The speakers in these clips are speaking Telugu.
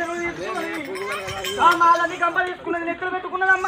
చెరువు తీసుకున్నది ఆ మాలని కంప తీసుకున్నది నెక్కలు పెట్టుకున్నదమ్మా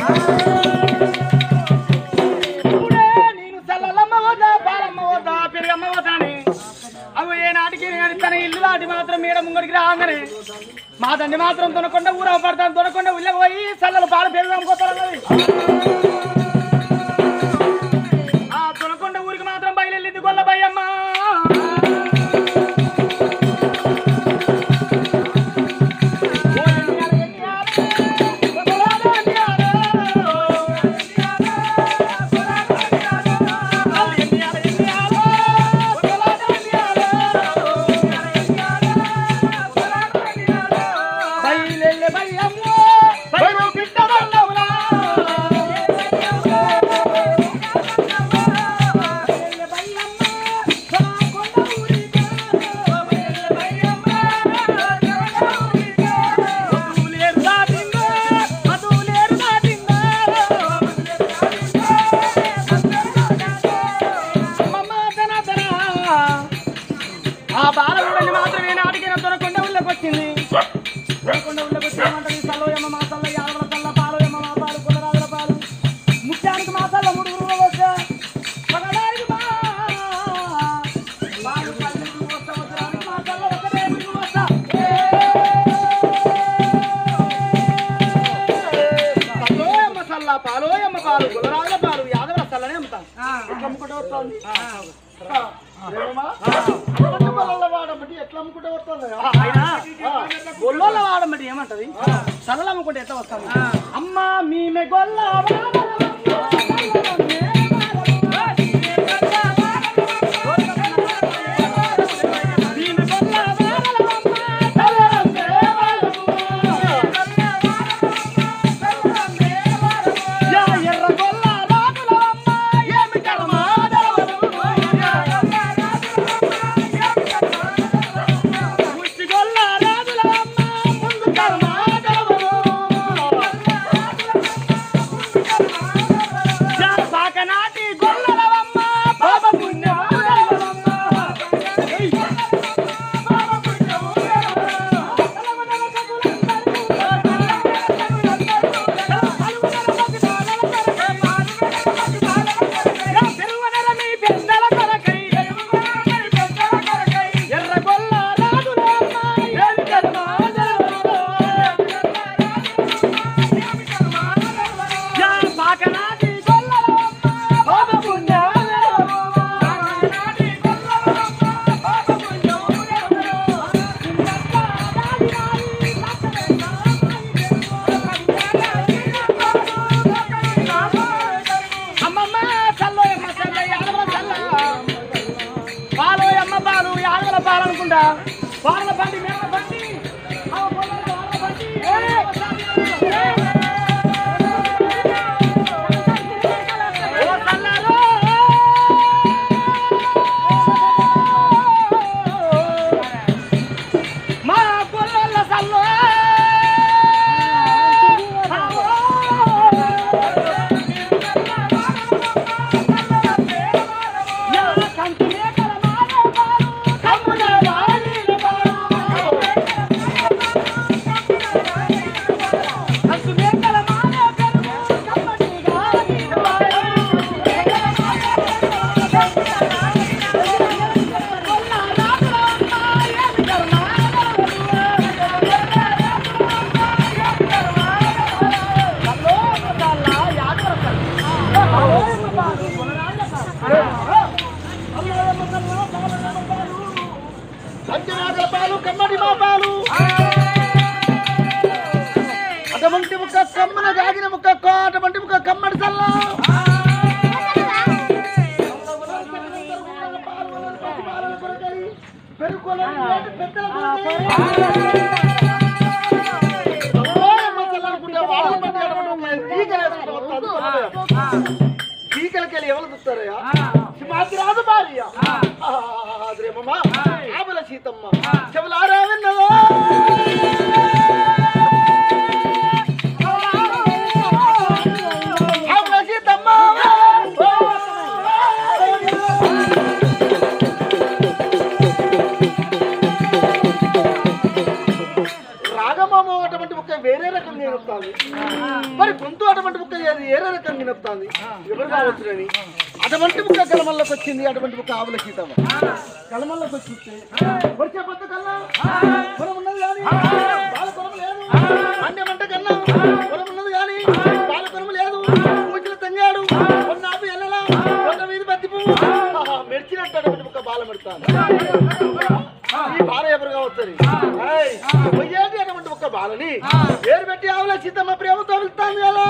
ఇప్పుడే నేను చల్లలమ్మ వద్దా పాలమ్మ వద్దా పెరుగమ్మ వద్దా అని అవి ఏ నాటికి కానీ తన ఇల్లు దాటి మాత్రం మేడ ముంగడికి రాగానే మా తండ్రి మాత్రం తొనకొండ ఊర పడతాను తొనకొండ ఉల్లకి పోయి చల్లలు పాలు పెరుగు అమ్ముకోతారు ఆ తొనకొండ ఊరికి మాత్రం బయలుదేరింది గొల్లబయ్యమ్మ బయలెల్లె బయ్యమ్మ బయలు బిడ్డ వల్లవులా ఆ బాలగుడని మాత్రమే నాటికిన దొరకొండ ఊళ్ళకి వచ్చింది దొరకొండ ఊళ్ళకి వచ్చి ఏమంటది సలోయమ్మ మా సల్ల యాదవ సల్ల పాలోయమ్మ మా పాలు కులరాజుల పాలు ముత్యానికి మా సల్ల మూడు గురువులు వచ్చా పగడానికి మా పాలు పల్లెకి వస్తా వస్త్రానికి మా సల్ల ఒకటే గురువు వస్తా సలోయమ్మ సల్ల పాలోయమ్మ పాలు కులరాజుల పాలు యాదవ సల్లనే అమ్ముతాం ఎట్లా అమ్ముకుంటూ వస్తుంది ఎట్లా అమ్ముకుంటే వస్తుంది ఆయన గొల్లోల వాడమంటే ఏమంటది సరళ అమ్ముకుంటే ఎట్లా వస్తాము అమ్మ మీమె గొల్ల ఎర్ర గొల్ల రాజులమ్మ ఏమి ముష్టిగొల్ల రాజులమ్మ ముందు కర్మాదరవరు సాకనాటి గొల్లలవమ్మ బాబ ఎర్రగొల్ల రాజులమ్మ ఏమి యా సాకనాటి గొల్లలవమ్మ బాబ అమ్మమ్మ చల్లోయమ్మ చల్ల యాదవ చల్ల పాలోయమ్మ పాలు యాదవల పాలు అనుకుంటా పాల బండి మేమ బండి ఆ పొలాల వాళ్ళ బండి ఓ చల్లారో మా పొలాల చల్లో యా కంటి మేకల మానే పాలు కమ్ముల వాలిన పాలు కంటి మేకల మానే పెరుగు కమ్మటి గాలిన పాలు కొల్ల రాజులమ్మ ఏమి అంజనాగల పాలు కమ్మడి మా పాలు అటువంటి ముక్క కమ్మన కాగిన ముక్క కో అటువంటి ముక్క కమ్మడి చల్ల పెరుగుకోలేదు పెద్దల ఈకలకెళ్ళి ఎవరు చూస్తారయ్యా సింహాద్రి రాజు భార్య ఆద్రేమమ్మా ఆబల సీతమ్మ చెవలారా విన్నవా ఆబల సీతమ్మ వినొస్తాంది మరి గొంతు అటువంటి ముక్క ఏది ఏ రకంగా వినొస్తాంది ఎవరు కావచ్చునని అటువంటి ముక్క కలమల్లోకి వచ్చింది అటువంటి ముక్క ఆవుల సీతమ్మ కలమల్లోకి వచ్చి వచ్చే పొద్దు కన్నా పొలం ఉన్నది కానీ బాల పొలం లేదు అన్యమంట కన్నా పొలం ఉన్నది కానీ బాల పొలం లేదు పూజలు తంగాడు కొన్న ఆపు ఎల్లలా కొండ వీధి బతి పువ్వు ఆహా, మెరిచినట్టు అటువంటి ముక్క బాల మెడతాను ఈ బాల ఎవరు కావచ్చు పోయేది అటువంటి ఒక బాలని పేరు పెట్టి ఆవుల సీతమ్మ ప్రేమతో వెళ్తాను కదా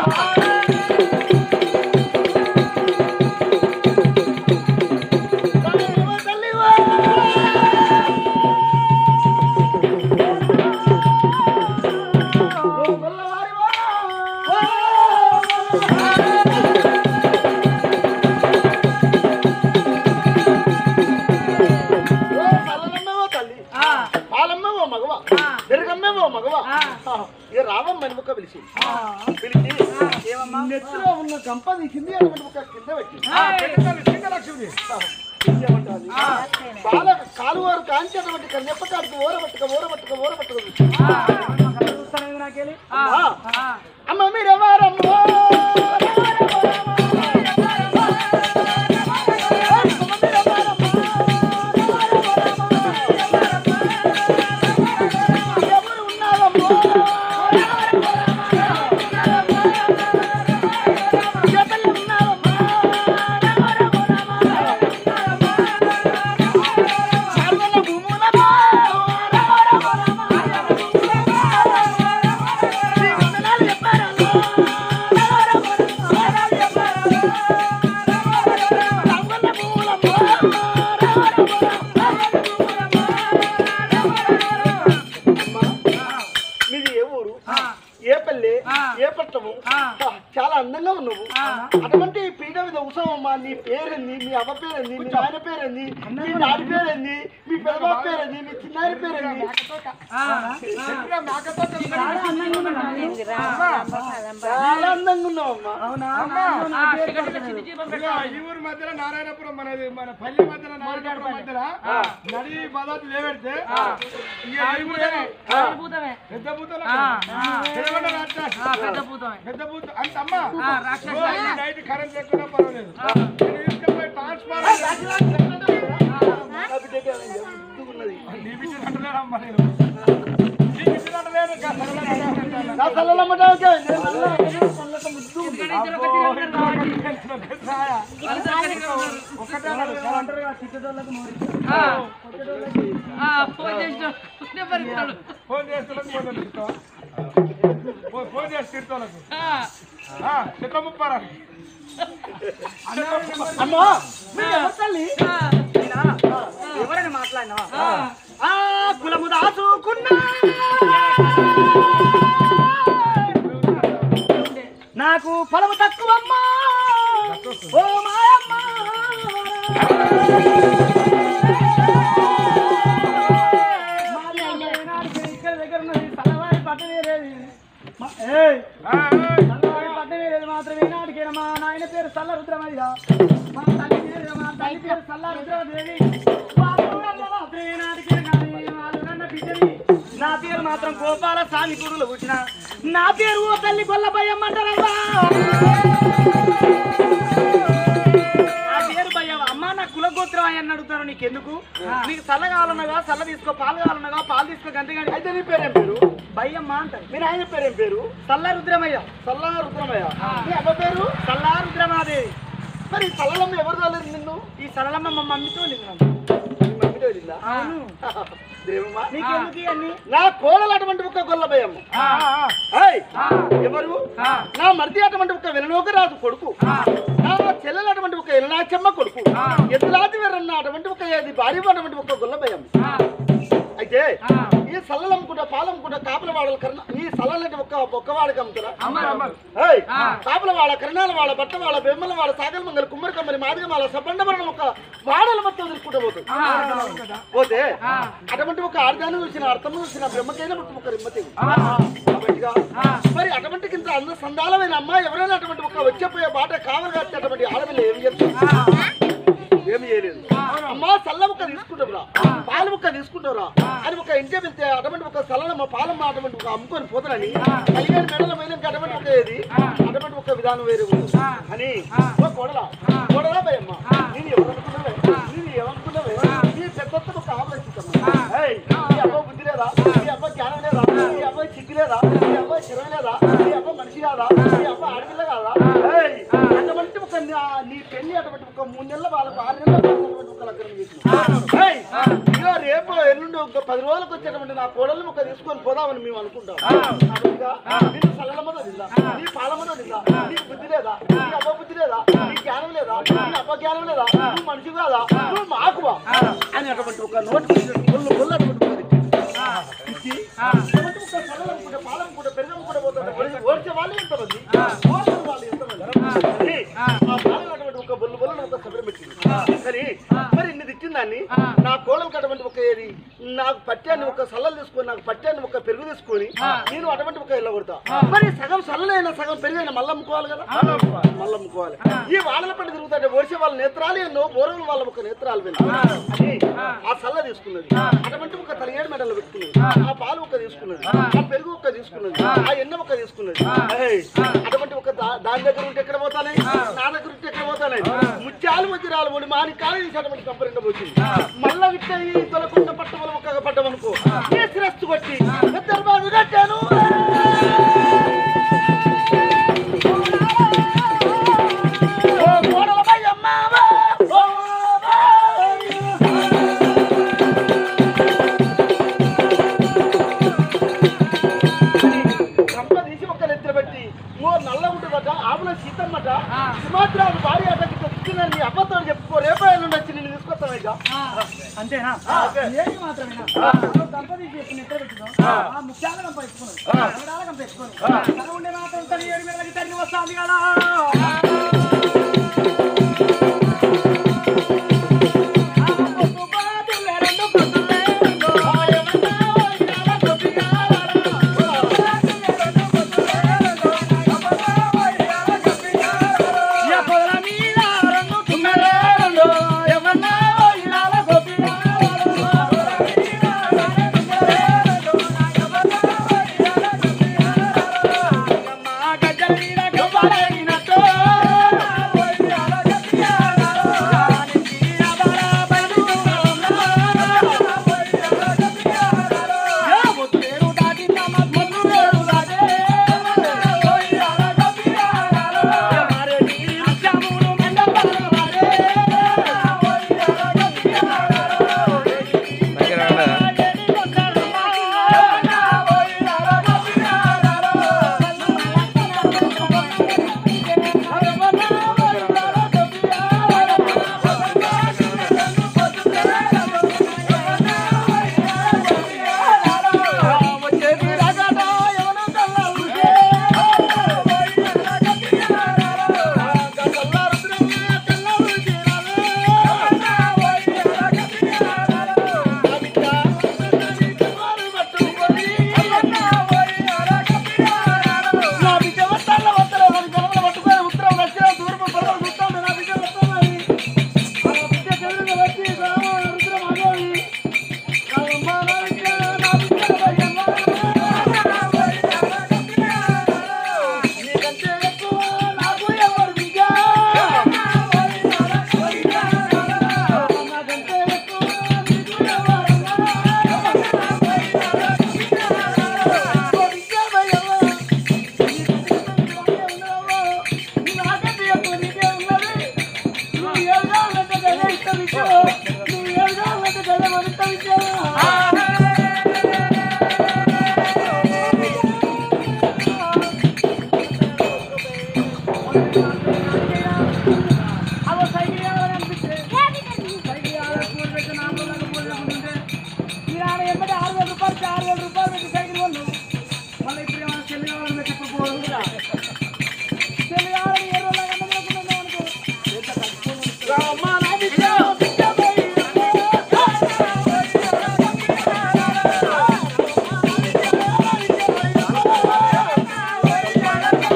తల్లివా, తల్లివా. ఓ గొల్లవారివా. ఓ సల్లనమ్మవో తల్లి పాలమ్మ ఓ మగవ పెరుగమ్మ ఓ మగవ ఇక రావమ్మ అని ముక్క పిలిచి పిలిచి నెత్తిలో ఉన్న గంప తీసింది అటువంటి ముక్క కింద పెట్టింది ఏమంటాది? బాల కాలువారు కాంచి అటువంటి కన్యప్ప కాడికి ఓర పట్టుక ఓర పట్టుక ఓర పట్టుక అమ్మా అమ్మ మీరెవరమ్మో ఎవరు ఉన్నారమ్మో ఎవరు ఉన్నారమ్మో సర్వన భూములమో వందనాలు చెప్పారమ్మో సర్వన భూములమో మీది ఏ ఊరు ఏ పల్లె ఏ పట్టము చాలా అందంగా ఉన్నావు అటువంటి పీఠ మీద ఉత్సవమ్మా నీ పేరేంది మీ అవ్వ పేరేంది మీ నాయన పేరేంది మీ నాడి పేరేంది మీ పెదబాబు పేరేంది మీ చిన్నారి పేరేంది చాలా అందంగా ఉన్నావమ్మా ఈ ఊరు మధ్యలో నారాయణపురం మనది మన పల్లె మధ్యలో నారాయణపురం మధ్యలో నడి పదార్థం లేవెడితే ఇక ఈ ఊరేనే. పెద్ద పూతలు పెద్దగొండ రాక్షసి. పెద్ద పూత అంత అమ్మ రోజు నైట్ కరెంట్ లేకుండా పర్వాలేదు నేను తీసుకెళ్ళిపోయి ట్రాన్స్ఫార్మర్ నా బిడ్డకి ముద్దుగున్నది. నీ బిడ్డ అంటలేనమ్మా నేను నీ బిడ్డ అంటలేను ఇంకా సరళంగా అంటాను. నా తల్లలమ్మ డాకే, నేను నల్ల, నేను నల్లక ముద్దుగుంది. ఒకటే అన్నాడు, కరెంట్ ఫోన్ చేస్తులకు ఫోన్ చేస్తావా? ఫోన్- ఫోన్ చేసి తిడతాలకు చెట్ల ముప్పారా అమ్మా మీరు ఎవరు తల్లి ఎవరైనా మాట్లాడినా ఆ కులము దాచుకున్నా నాకు పొలము తక్కువమ్మా ఓ మాయమ్మ మాది ఏనాడికి ఇక్కడ దగ్గర ఉన్నది సలవారి పట్టు వేరేది మా- ఏయ్ సల్లవారి పట్టు వేరేది మాత్రం ఏనాడికి మా నాయన పేరు సల్ల రుద్రమయ్య మా తల్లి పేరు మా తల్లి పేరు సల్ల రుద్రదేవి వాళ్ళు నన్ను మాత్రం ఏనాడికి కానీ వాళ్ళు నన్న బిడ్డని నా పేరు మాత్రం గోపాల స్వామి గురువులు పుట్టిన నా పేరు ఓ తల్లి గొల్లబయ్యమ్మంటారమ్మా ఆ పేరు భయ్యవ అమ్మ నా కులగోత్రం అని అడుగుతారు నీకెందుకు నీకు చల్ల కావాలన్నగా చల్ల తీసుకో పాలు కావాలన్నగా పాలు తీసుకో గంట గంట అయితే నీ పేరేం పేరు భయ్యమ్మ అంటారు మీ నాయన పేరేం పేరు చల్ల రుద్రమయ్య సల్లా రుద్రమయ్య మీ అబ్బ పేరు చల్లా రుద్రమాదేవి మరి ఈ సల్లలమ్మ ఎవరు రాలేదు నిన్ను ఈ సరళమ్మ మా మమ్మీతో నిన్ను మీ మమ్మీతో వెళ్ళిందా అవును దేవమ్మా నీకెందుకు ఇవన్నీ నా కోడలు అటువంటి ఒక గొల్లభయమ్మ ఏయ్, ఎవరు నా మరిది అటువంటి ఒక వెనలోకరాజు కొడుకు నా చెల్లెలు అటువంటి ఒక ఎలనాచమ్మ కొడుకు ఎద్దులాది వెరన్న అటువంటి ఒక ఏది భార్య అటువంటి ఒక గొల్లభయం అయితే ఈ సల్లలం కూడా పాలం కూడా కాపుల వాడల కర్ణ ఈ సల్లలటి ఒక ఒక్కవాడికి అమ్ముతారా ఏయ్, కాపుల వాడ కరణాల వాడ బట్ట వాడ బెమ్మల వాడ సాగల మంగళ కుమ్మరి కమ్మరి మాదిగ వాడ సబండమరణం ఒక వాడల మొత్తం తీసుకుంటూ పోతుంది పోతే అటువంటి ఒక ఆర్గాన్ని చూసిన అర్థం చూసిన బ్రహ్మకైన మొత్తం ఒక రిమ్మతి కాబట్టిగా, మరి అటువంటి కింద అంద సందాలమైన అమ్మ ఎవరైనా అటువంటి ఒక వచ్చేపోయే బాట కావలి అటువంటి ఆడపిల్ల ఏం చెప్తుంది ఏమి చేయలేదు అమ్మా సల్ల ముక్క తీసుకుంటావురా పాల ముక్క తీసుకుంటావురా అని ఒక ఇంటి వెళ్తే అటువంటి ఒక సల్లమ్మ పాలమ్మ అటువంటి ఒక అమ్ముకొని పోతానని పదిహేను మెడల పోయినాక అటువంటి ఒక ఏది అటువంటి ఒక విధానం వేరే ఉంది అని ఓ కోడలా కోడలా భయమ్మ నేను ఎవరనుకున్నావే నేను ఏమనుకున్నావే నీ పెద్ద ఒక ఆలోచిస్తామ్మా ఏయ్, నీ అబ్బా బుద్ధి లేదా నీ అబ్బా జ్ఞానం లేదా నీ అబ్బాయి చిక్కు లేదా నీ అబ్బాయి చిరం లేదా నీ అబ్బా మనిషి కాదా నీ అబ్బా ఆడపిల్ల కాదా ఏయ్, అటువంటి ఒక నా- నీ పెళ్లి అటువంటి ఒక మూడు నెలల వాళ్ళకు ఆరు నెలల వాళ్ళకు ఒక లగ్నం చేసిన ఏయ్, ఇదిగో రేపు ఎల్లుండి ఒక పది రోజులకు వచ్చేటువంటి నా కోడల్ని ఒక తీసుకొని పోదామని మేము అనుకుంటాం అటుగా నీకు సల్లమ్మదో నిందా నీ పాలమ్మదో నిందా నీకు బుద్ధి లేదా నీ అబ్బా బుద్ధి లేదా నీ జ్ఞానం లేదా నీ అబ్బా జ్ఞానం లేదా నువ్వు మనిషి కాదా నువ్వు మాకువా అని అటువంటి ఒక నోటి కొల్లు కొల్లు అటువంటి ఒక ఇచ్చి, ఇచ్చి అటువంటి ఒక సల్లమ్మ కూడా పాలమ్మ కూడా పెరుగమ్మ కూడా పోతుంది ఓడ్చే వాళ్ళు ఎంతమంది ఓడ్చే వాళ్ళు ఎంతమంది అని ఆ పాలన అటువంటి ఒక బొల్లు బొల్లు ఒక సభ్యం పెట్టింది సరే మరి ఇన్ని తిట్టిందాన్ని నా కోడలకు అటువంటి ఒక ఏది నాకు పట్టాన్ని ఒక సల్లలు తీసుకొని నాకు పట్టాన్ని ఒక పెరుగు తీసుకొని నేను అటువంటి ఒక ఇళ్ళ కొడతా మరి సగం సల్లలైన సగం పెరుగైన మళ్ళీ అమ్ముకోవాలి కదా మళ్ళీ అమ్ముకోవాలి ఈ వాళ్ళ పంట తిరుగుతుంటే ఓడిసే వాళ్ళ నేత్రాలు ఎన్నో బోరవులు వాళ్ళ ఒక నేత్రాలు వెళ్ళి అని ఆ సల్ల తీసుకున్నది అటువంటి ఒక తలిగేడు మెడలు పెట్టుకున్నది ఆ పాలు ఒక తీసుకున్నది ఆ పెరుగు ఒక తీసుకున్నది ఆ ఎన్న ఒక తీసుకున్నది ఏయ్, అటువంటి ఒక దా- దాని దగ్గర ఉంటే ఎక్కడ పోతానే నా దగ్గర ఉంటే ఎక్కడ పోతానే ముత్యాలు వజ్రాలు ముడి మాని కాలు తీసి అటువంటి కంపరిండ వచ్చింది మళ్ళా విట్ట ఈ తొలకుంట పట్టవల ఒక్క పట్టమనుకో ఏ శిరస్సు కొట్టి పెద్దలు బాగు కట్టాను ఓ కోడల భయమ్మ, ఓ కంప తీసి ఒక్క నెత్తిన పెట్టి ఓ నల్ల ఉంటుందట ఆవుల సీతమ్మట సుమాత్రాలు భార్య అటకి తెచ్చిందని నీ అబద్ధం చెప్పుకో రేపాయలు వచ్చి నేను తీసుకొస్తాను ఇక అంతేనా ఓకే. ఏది మాత్రమేనా దంపతి చెప్పిన ఎక్కడ పెట్టుకో ఆ ముత్యాల గంప ఎత్తుకున్నాడు అరడాల గంప ఎత్తుకొని తన ఉండే మాత్రం తన ఏడు మీదకి తరిగి వస్తాంది కదా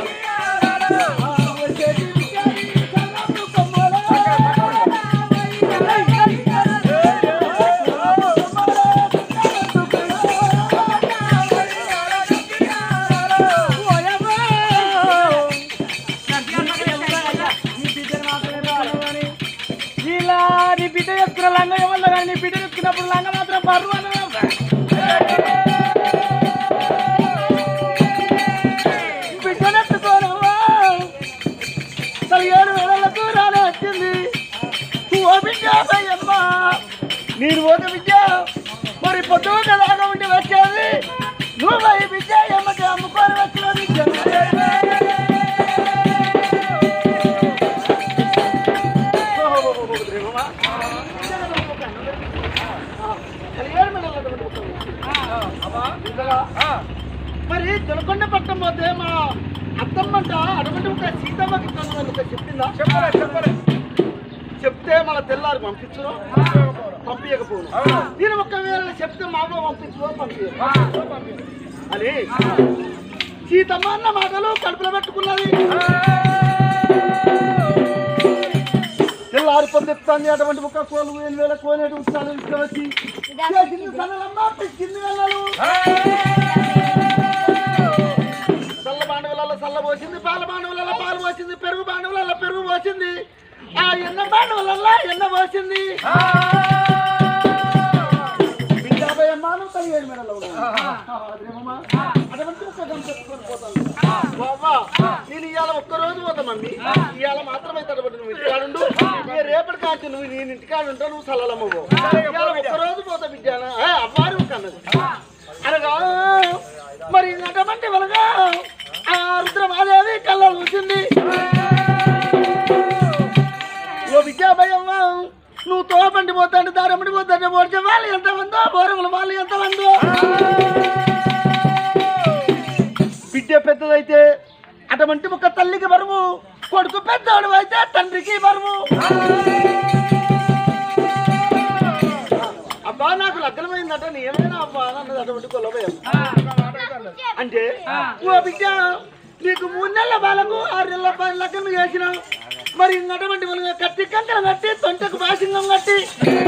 ఆ దాకా ఉండి వచ్చేది నువ్వు ఈ బిడ్డ ఎమ్మటి అమ్ముకొని వచ్చిన బిడ్డ మరి దొరకొండ పట్టం పోతే మా అత్తమ్మంట అటువంటి ఒక సీతమ్మకి కనుగొని ఒక చెప్పిందా చెప్పలే చెప్పలే చెప్తే మన తెల్లారు పంపించరు పంపించకపోను నేను ఒకవేళ చెప్తే మాకు పంపించు పంపించు అని సీతమ్మ అన్న మాటలు కడుపులో పెట్టుకున్నది తెల్లారి పొందెత్తాన్ని అటువంటి ఒక కోలు వేలు వేల కోనేటి ఉత్సాలు తీసుకొచ్చి చేసింది సన్నలమ్మ పిచ్చింది వెళ్ళలు చల్ల బాండవులలో చల్ల పోసింది పాల బాండవులలో పాలు పోసింది పెరుగు బాండవులలో పెరుగు పోసింది ఆ ఎన్న బాండవులలో ఎన్న పోసింది బిడ్డాపై అమ్మాను పదిహేడు మెడలో అటువంటి ఒక్క గంట పెట్టుకొని పోతాను బాబా నేను ఇవాళ ఒక్కరోజు పోతా మమ్మీ ఇవాళ మాత్రమే తడబడి నువ్వు ఇంటికాడుండు ఇక రేపటి కాంచి నువ్వు నేను ఇంటికాడు ఉంటా నువ్వు సల్లలమ్మ పో ఇవాళ ఒక్కరోజు పోతా బిడ్డ అవ్వారు కన్నది అనగా మరి అటువంటి వలగా ఆ రుద్రమాదేవి కళ్ళ చూసింది ఓ విద్యాభయమ్మ నువ్వు తోపండి పోతాండి దారమ్మడి పోతాండి పోడిచే వాళ్ళు ఎంతమందో బోరములు వాళ్ళు ఎంతమందో బిడ్డ పెద్దదైతే అటువంటి ఒక తల్లికి బరువు కొడుకు పెద్దవాడు అయితే తండ్రికి బరువు అబ్బా నాకు లగ్నమైందట నీ ఏమైనా అబ్బా అన్నది అటువంటి కొల్లభయం అంటే ఓ బిడ్డ నీకు మూడు నెలల బాలకు ఆరు నెలల ప- లగ్నం చేసినావు మరి అటువంటి వాళ్ళు కట్టి కంకరం కట్టి తొంటకు బాసింగం కట్టి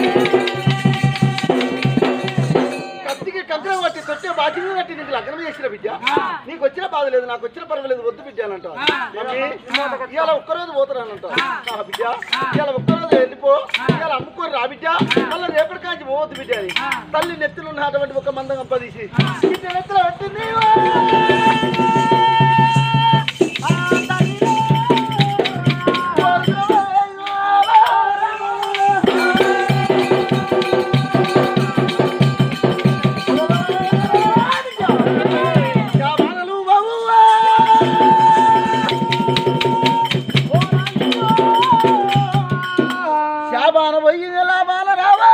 కత్తికి కంకరం కట్టి తొట్టే బాసింగం కట్టి నీకు లగ్నం చేసిన బిడ్డ నీకు వచ్చిన బాధ లేదు నాకు వచ్చిన పర్వాలేదు వద్దు బిడ్డ అని అంటావు మమ్మీ ఇవాళ ఒక్కరోజు పోతాను అంటావు ఆ బిడ్డ ఇవాళ ఒక్కరోజు వెళ్ళిపో ఇవాళ అమ్ముకొని రా బిడ్డ మళ్ళీ రేపటి కాంచి పోవద్దు బిడ్డ అని తల్లి నెత్తులు ఉన్న అటువంటి ఒక మందం కంపదీసి బిడ్డ నెత్తులు పెట్టింది శాబానలు బాబువా. శాబాన పోయి లాభాల రావా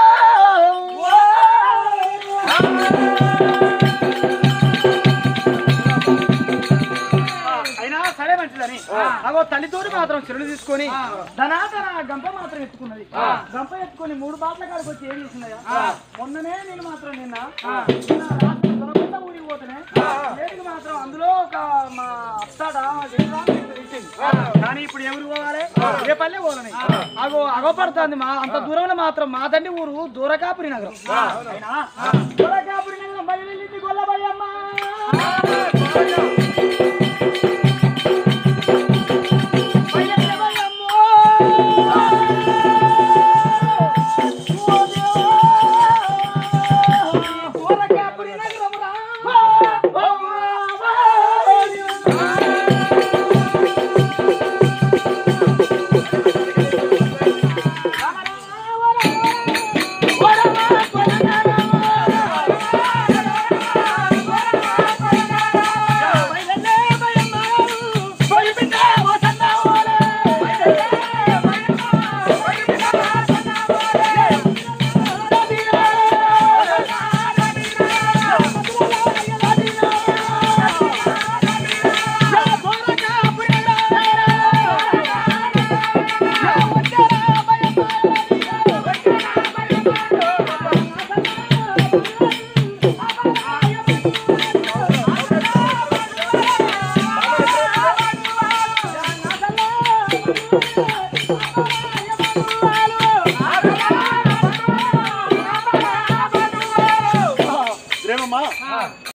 అయినా సరే మంచిదని అగో తల్లితోటి మాత్రం చెరుడు తీసుకొని ధనాధన గంప మాత్రం ఎత్తుకున్నది గంప ఎత్తుకొని మూడు బాట్ల కాడికి వచ్చి ఏం చేసిందయ్యా మొన్ననే నేను మాత్రం నిన్న నిన్న రాత్రి దొరకకుండా ఊరికి పోతేనే లేటుకి మాత్రం అందులో ఒక మా అత్తాడ తెలిసింది కానీ ఇప్పుడు ఎవరు పోవాలి ఏ పల్లె పోవాలని అగో అగోపడుతుంది మా అంత దూరంలో మాత్రం మా తండ్రి ఊరు దూరకాపురి నగరం అయినా దూరకాపురి నగరం బయలు వెళ్ళింది గొల్లబయ్యమ్మ ప్రేమమ్మా